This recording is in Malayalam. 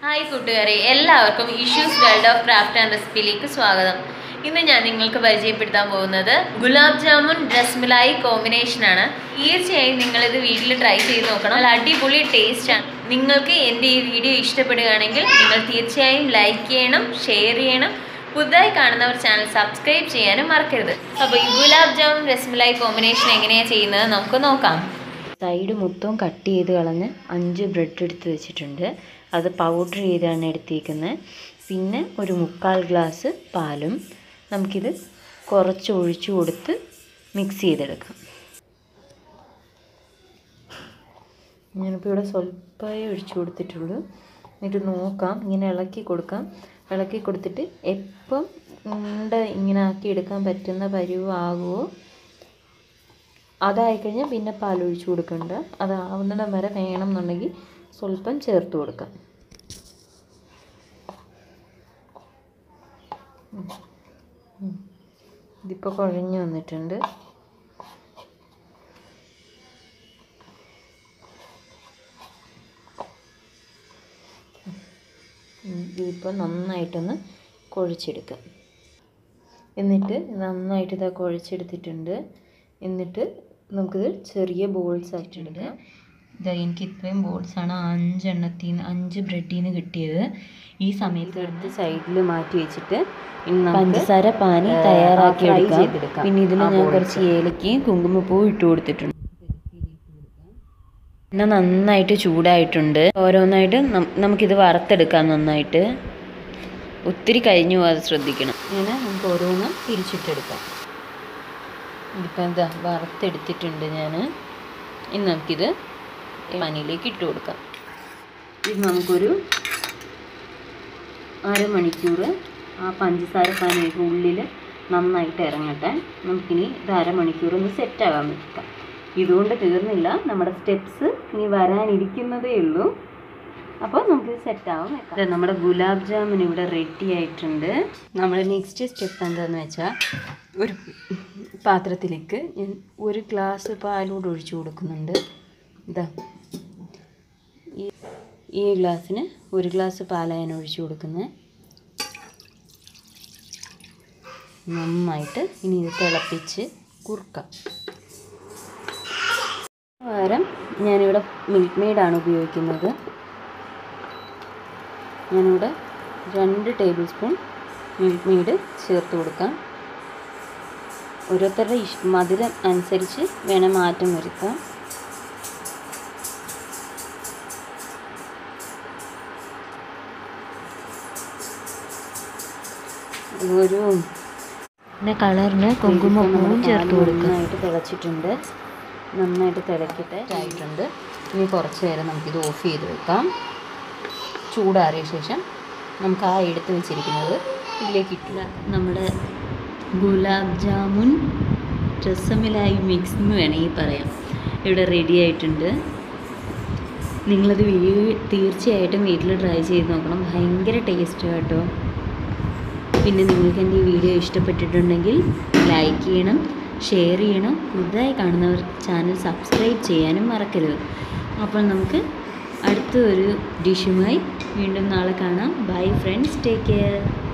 ഹായ് കൂട്ടുകാരെ എല്ലാവർക്കും Ishu's world of craft and റെസിപ്പിയിലേക്ക് സ്വാഗതം ഇന്ന് ഞാൻ നിങ്ങൾക്ക് പരിചയപ്പെടുത്താൻ പോകുന്നത് ഗുലാബ് ജാമുൻ രസ്മലായി കോമ്പിനേഷനാണ് തീർച്ചയായും നിങ്ങളിത് വീട്ടിൽ ട്രൈ ചെയ്ത് നോക്കണം നല്ല അടിപൊളി ടേസ്റ്റാണ് നിങ്ങൾക്ക് എൻ്റെ ഈ വീഡിയോ ഇഷ്ടപ്പെടുകയാണെങ്കിൽ നിങ്ങൾ തീർച്ചയായും ലൈക്ക് ചെയ്യണം ഷെയർ ചെയ്യണം പുതുതായി കാണുന്നവർ ചാനൽ സബ്സ്ക്രൈബ് ചെയ്യാനും മറക്കരുത് അപ്പോൾ ഈ ഗുലാബ് ജാമുൻ രസ്മലായി കോമ്പിനേഷൻ എങ്ങനെയാണ് ചെയ്യുന്നത് നമുക്ക് നോക്കാം സൈഡ് മൊത്തം കട്ട് ചെയ്ത് കളഞ്ഞ് അഞ്ച് ബ്രെഡ് എടുത്ത് വെച്ചിട്ടുണ്ട് അത് പൗഡർ ചെയ്താണ് എടുത്തിരിക്കുന്നത് പിന്നെ ഒരു മുക്കാൽ ഗ്ലാസ് പാലും നമുക്കിത് കുറച്ച് ഒഴിച്ചു കൊടുത്ത് മിക്സ് ചെയ്തെടുക്കാം ഞാനിപ്പോൾ ഇവിടെ സ്വല്പമേ ഒഴിച്ചു കൊടുത്തിട്ടുള്ളൂ എന്നിട്ട് നോക്കാം ഇങ്ങനെ ഇളക്കി കൊടുക്കാം ഇളക്കി കൊടുത്തിട്ട് എപ്പം ഉണ്ട ഇങ്ങനെ ആക്കി എടുക്കാൻ പറ്റുന്ന പരുവാകുമോ അതായി കഴിഞ്ഞാൽ പിന്നെ പാൽ ഒഴിച്ചു കൊടുക്കണ്ട അതാവുന്നിടം വരെ വേണം എന്നുണ്ടെങ്കിൽ സ്വല്പം ചേർത്ത് കൊടുക്കാം ഉം. ഉം. ഇതിപ്പോൾ കുഴഞ്ഞു വന്നിട്ടുണ്ട് ഉം. ഇതിപ്പോൾ നന്നായിട്ടൊന്ന് കുഴച്ചെടുക്കാം എന്നിട്ട് നന്നായിട്ട് ഇതാ കുഴച്ചെടുത്തിട്ടുണ്ട് എന്നിട്ട് നമുക്കിത് ചെറിയ ബോൾസ് ആയിട്ടുണ്ട് ഇതാ എനിക്ക് ഇത്രയും ബോൾസാണ് അഞ്ചെണ്ണത്തിൽ നിന്ന് അഞ്ച് ബ്രെഡിൽ നിന്ന് കിട്ടിയത് ഈ സമയത്ത് എടുത്ത് സൈഡിൽ മാറ്റി വെച്ചിട്ട് പഞ്ചസാര പാനി തയ്യാറാക്കി എടുക്കാം പിന്നെ ഇതിൽ ഞാൻ കുറച്ച് ഏലക്കയും കുങ്കുമപ്പൂവും ഇട്ട് കൊടുത്തിട്ടുണ്ട് പിന്നെ നന്നായിട്ട് ചൂടായിട്ടുണ്ട് ഓരോന്നായിട്ട് നം- നമുക്കിത് വറുത്തെടുക്കാം നന്നായിട്ട് ഒത്തിരി കഴിഞ്ഞു പോകാതെ ശ്രദ്ധിക്കണം ഇങ്ങനെ നമുക്ക് ഓരോന്നും തിരിച്ചിട്ടെടുക്കാം ഇപ്പം എന്താ വറുത്തെടുത്തിട്ടുണ്ട് ഞാൻ ഇനി നമുക്കിത് പനിയിലേക്ക് ഇട്ട് കൊടുക്കാം ഇത് നമുക്കൊരു അരമണിക്കൂർ ആ പഞ്ചസാര പാനിയൊക്കെ ഉള്ളിൽ നന്നായിട്ട് ഇറങ്ങട്ടെ നമുക്കിനി ഇത് അരമണിക്കൂർ ഒന്ന് സെറ്റാകാൻ വെക്കാം ഇതുകൊണ്ട് തീർന്നില്ല നമ്മുടെ സ്റ്റെപ്സ് ഇനി വരാനിരിക്കുന്നതേ ഉള്ളൂ അപ്പോൾ നമുക്ക് സെറ്റാവാൻ വെക്കാം നമ്മുടെ ഗുലാബ് ജാമുൻ ഇവിടെ റെഡി ആയിട്ടുണ്ട് നമ്മൾ നെക്സ്റ്റ് സ്റ്റെപ്പ് എന്താണെന്ന് വെച്ചാൽ ഒരു പാത്രത്തിലേക്ക് ഞാൻ ഒരു ഗ്ലാസ് പാലൂടെ ഒഴിച്ചു കൊടുക്കുന്നുണ്ട് ഇതാ ഈ ഈ ഗ്ലാസ്സിന് ഒരു ഗ്ലാസ് പാലാണ് ഞാൻ ഒഴിച്ചു കൊടുക്കുന്നത് നന്നായിട്ട് ഇനി ഇത് തിളപ്പിച്ച് കുറുക്കാം പകരം ഞാനിവിടെ മിൽക്ക് മെയ്ഡാണ് ഉപയോഗിക്കുന്നത് ഞാനിവിടെ രണ്ട് ടേബിൾ സ്പൂൺ മിൽക്ക് മെയ്ഡ് ചേർത്ത് കൊടുക്കാം ഓരോരുത്തരുടെ ഇഷ് മധുരം അനുസരിച്ച് വേണം മാറ്റം വരുത്താം ഒരു പിന്നെ കളറിന് കുങ്കുമപ്പൂവും ചേർത്ത് കൊടുക്കുക നന്നായിട്ട് തിളച്ചിട്ടുണ്ട് നന്നായിട്ട് തിളക്കിട്ട് ആയിട്ടുണ്ട് ഇനി കുറച്ച് നേരം നമുക്കിത് ഓഫ് ചെയ്ത് വെക്കാം ചൂടാറിയ ശേഷം നമുക്ക് ആ എടുത്ത് വെച്ചിരിക്കുന്നത് ഇതിലേക്ക് ഇട്ടില്ല നമ്മുടെ ഗുലാബ് ജാമുൻ രസമിലായി മിക്സ് എന്ന് വേണമെങ്കിൽ പറയാം ഇവിടെ റെഡി ആയിട്ടുണ്ട് നിങ്ങളത് വീ തീർച്ചയായിട്ടും വീട്ടിൽ ട്രൈ ചെയ്ത് നോക്കണം ഭയങ്കര ടേസ്റ്റ് കേട്ടോ പിന്നെ നിങ്ങൾക്ക് എൻ്റെ ഈ വീഡിയോ ഇഷ്ടപ്പെട്ടിട്ടുണ്ടെങ്കിൽ ലൈക്ക് ചെയ്യണം ഷെയർ ചെയ്യണം പുതുതായി കാണുന്നവർ ചാനൽ സബ്സ്ക്രൈബ് ചെയ്യാനും മറക്കരുത് അപ്പോൾ നമുക്ക് അടുത്ത ഒരു ഡിഷുമായി വീണ്ടും നാളെ കാണാം ബൈ ഫ്രണ്ട്സ് ടേക്ക് കെയർ